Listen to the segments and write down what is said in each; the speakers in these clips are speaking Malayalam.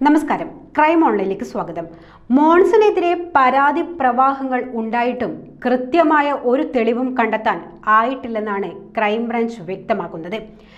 നമസ്കാരം ക്രൈം ഓൺലൈനിലേക്ക് സ്വാഗതം മോൺസണെതിരെ പരാതി പ്രവാഹങ്ങൾ ഉണ്ടായിട്ടും കൃത്യമായ ഒരു തെളിവും കണ്ടെത്താൻ ആയിട്ടില്ലെന്നാണ് ക്രൈംബ്രാഞ്ച് വ്യക്തമാക്കുന്നത്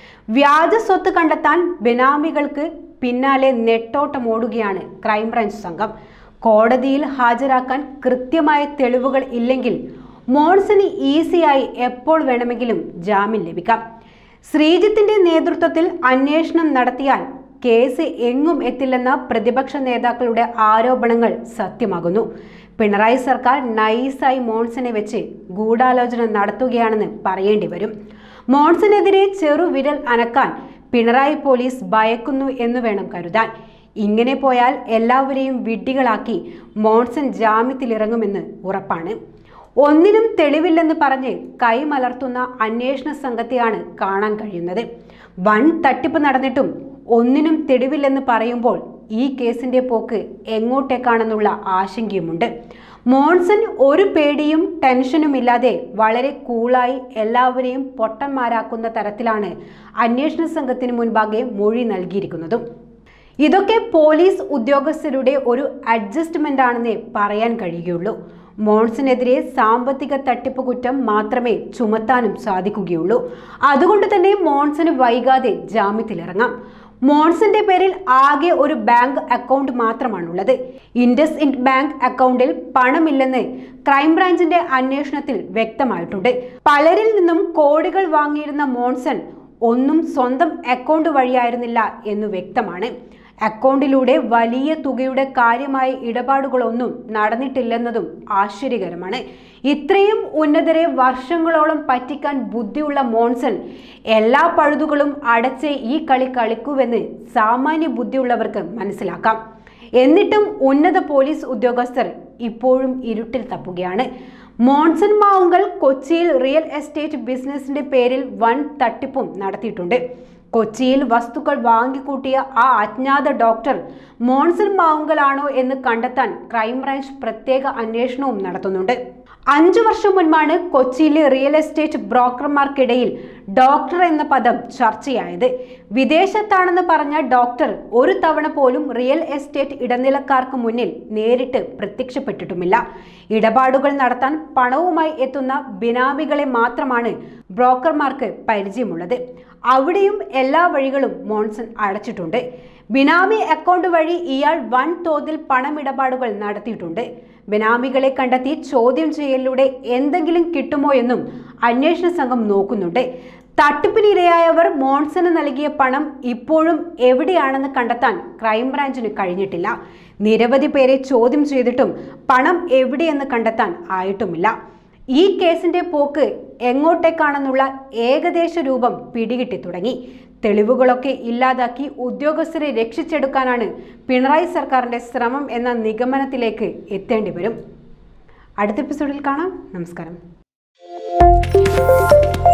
വ്യാജ സ്വത്ത് കണ്ടെത്താൻ ബെനാമികൾക്ക് പിന്നാലെ നെട്ടോട്ടമോടുകയാണ് ക്രൈംബ്രാഞ്ച് സംഘം കോടതിയിൽ ഹാജരാക്കാൻ കൃത്യമായ തെളിവുകൾ ഇല്ലെങ്കിൽ മോൺസന് ഈസിയായി എപ്പോൾ വേണമെങ്കിലും ജാമ്യം ലഭിക്കാം ശ്രീജിത്തിന്റെ നേതൃത്വത്തിൽ അന്വേഷണം നടത്തിയാൽ കേസ് എങ്ങും എത്തില്ലെന്ന പ്രതിപക്ഷ നേതാക്കളുടെ ആരോപണങ്ങൾ സത്യമാകുന്നു പിണറായി സർക്കാർ നൈസായി മോൺസനെ വെച്ച് ഗൂഢാലോചന നടത്തുകയാണെന്ന് പറയേണ്ടി വരും മോൺസനെതിരെ ചെറുവിരൽ അനക്കാൻ പിണറായി പോലീസ് ഭയക്കുന്നു എന്ന് വേണം കരുതാൻ ഇങ്ങനെ പോയാൽ എല്ലാവരെയും വിഡ്ഢികളാക്കി മോൺസൺ ജാമ്യത്തിലിറങ്ങുമെന്ന് ഉറപ്പാണ് ഒന്നിനും തെളിവില്ലെന്ന് പറഞ്ഞ് കൈമലർത്തുന്ന അന്വേഷണ സംഘത്തെയാണ് കാണാൻ കഴിയുന്നത് വൻ തട്ടിപ്പ് നടന്നിട്ടും ഒന്നിനും തെളിവില്ലെന്ന് പറയുമ്പോൾ ഈ കേസിന്റെ പോക്ക് എങ്ങോട്ടേക്കാണെന്നുള്ള ആശങ്കയുമുണ്ട് മോൺസൺ ഒരു പേടിയും ടെൻഷനും ഇല്ലാതെ വളരെ കൂളായി എല്ലാവരെയും പൊട്ടന്മാരാക്കുന്ന തരത്തിലാണ് അന്വേഷണ സംഘത്തിന് മുൻപാകെ മൊഴി നൽകിയിരിക്കുന്നതും ഇതൊക്കെ പോലീസ് ഉദ്യോഗസ്ഥരുടെ ഒരു അഡ്ജസ്റ്റ്മെന്റ് ആണെന്നേ പറയാൻ കഴിയുകയുള്ളൂ മോൺസിനെതിരെ സാമ്പത്തിക തട്ടിപ്പ് കുറ്റം മാത്രമേ ചുമത്താനും സാധിക്കുകയുള്ളൂ അതുകൊണ്ട് തന്നെ മോൺസിന് വൈകാതെ ജാമ്യത്തിലിറങ്ങാം മോൺസിന്റെ പേരിൽ ആകെ ഒരു ബാങ്ക് അക്കൗണ്ട് മാത്രമാണുള്ളത് ഇൻഡസ് ഇൻഡ് ബാങ്ക് അക്കൗണ്ടിൽ പണമില്ലെന്ന് ക്രൈംബ്രാഞ്ചിന്റെ അന്വേഷണത്തിൽ വ്യക്തമായിട്ടുണ്ട് പലരിൽ നിന്നും കോടികൾ വാങ്ങിയിരുന്ന മോൺസൺ ഒന്നും സ്വന്തം അക്കൗണ്ട് വഴിയായിരുന്നില്ല എന്ന് വ്യക്തമാണ് അക്കൗണ്ടിലൂടെ വലിയ തുകയുടെ കാര്യമായ ഇടപാടുകളൊന്നും നടന്നിട്ടില്ലെന്നതും ആശ്ചര്യകരമാണ് ഇത്രയും ഉന്നതരെ വർഷങ്ങളോളം പറ്റിക്കാൻ ബുദ്ധിയുള്ള മോൺസൺ എല്ലാ പഴുതുകളും അടച്ച് ഈ കളി കളിക്കുവെന്ന് സാമാന്യ ബുദ്ധിയുള്ളവർക്ക് മനസ്സിലാക്കാം എന്നിട്ടും ഉന്നത പോലീസ് ഉദ്യോഗസ്ഥർ ഇപ്പോഴും ഇരുട്ടിൽ തപ്പുകയാണ് മോൺസൺ മാവുങ്കൽ കൊച്ചിയിൽ റിയൽ എസ്റ്റേറ്റ് ബിസിനസിന്റെ പേരിൽ വൻ തട്ടിപ്പും നടത്തിയിട്ടുണ്ട് കൊച്ചിയിൽ വസ്തുക്കൾ വാങ്ങിക്കൂട്ടിയ ആ അജ്ഞാത ഡോക്ടർ മോൺസൺ മാവുങ്കലാണോ എന്ന് കണ്ടെത്താൻ ക്രൈംബ്രാഞ്ച് പ്രത്യേക അന്വേഷണവും നടത്തുന്നുണ്ട് അഞ്ചു വർഷം മുൻപാണ് കൊച്ചിയിലെ റിയൽ എസ്റ്റേറ്റ് ബ്രോക്കർമാർക്കിടയിൽ ഡോക്ടർ എന്ന പദം ചർച്ചയായത് വിദേശത്താണെന്ന് പറഞ്ഞ ഡോക്ടർ ഒരു തവണ പോലും റിയൽ എസ്റ്റേറ്റ് ഇടനിലക്കാർക്ക് മുന്നിൽ നേരിട്ട് പ്രത്യക്ഷപ്പെട്ടിട്ടുമില്ല ഇടപാടുകൾ നടത്താൻ പണവുമായി എത്തുന്ന ബിനാമികളെ മാത്രമാണ് ബ്രോക്കർമാർക്ക് പരിചയമുള്ളത് അവിടെയും എല്ലാ വഴികളും മോൺസൺ അടച്ചിട്ടുണ്ട് ബിനാമി അക്കൗണ്ട് വഴി ഇയാൾ വൻ തോതിൽ പണമിടപാടുകൾ നടത്തിയിട്ടുണ്ട് ബിനാമികളെ കണ്ടെത്തി ചോദ്യം ചെയ്യലിലൂടെ എന്തെങ്കിലും കിട്ടുമോ എന്നും അന്വേഷണ സംഘം നോക്കുന്നുണ്ട് തട്ടിപ്പിനിരയായവർ മോൺസന് നൽകിയ പണം ഇപ്പോഴും എവിടെയാണെന്ന് കണ്ടെത്താൻ ക്രൈംബ്രാഞ്ചിന് കഴിഞ്ഞിട്ടില്ല നിരവധി പേരെ ചോദ്യം ചെയ്തിട്ടും പണം എവിടെയെന്ന് കണ്ടെത്താൻ ആയിട്ടുമില്ല ഈ കേസിന്റെ പോക്ക് എങ്ങോട്ടേക്കാണെന്നുള്ള ഏകദേശ രൂപം പിടികിട്ടി തുടങ്ങി തെളിവുകളൊക്കെ ഇല്ലാതാക്കി ഉദ്യോഗസ്ഥരെ രക്ഷിച്ചെടുക്കാനാണ് പിണറായി സർക്കാരിന്റെ ശ്രമം എന്ന നിഗമനത്തിലേക്ക് എത്തേണ്ടി വരും അടുത്ത എപ്പിസോഡിൽ കാണാം നമസ്കാരം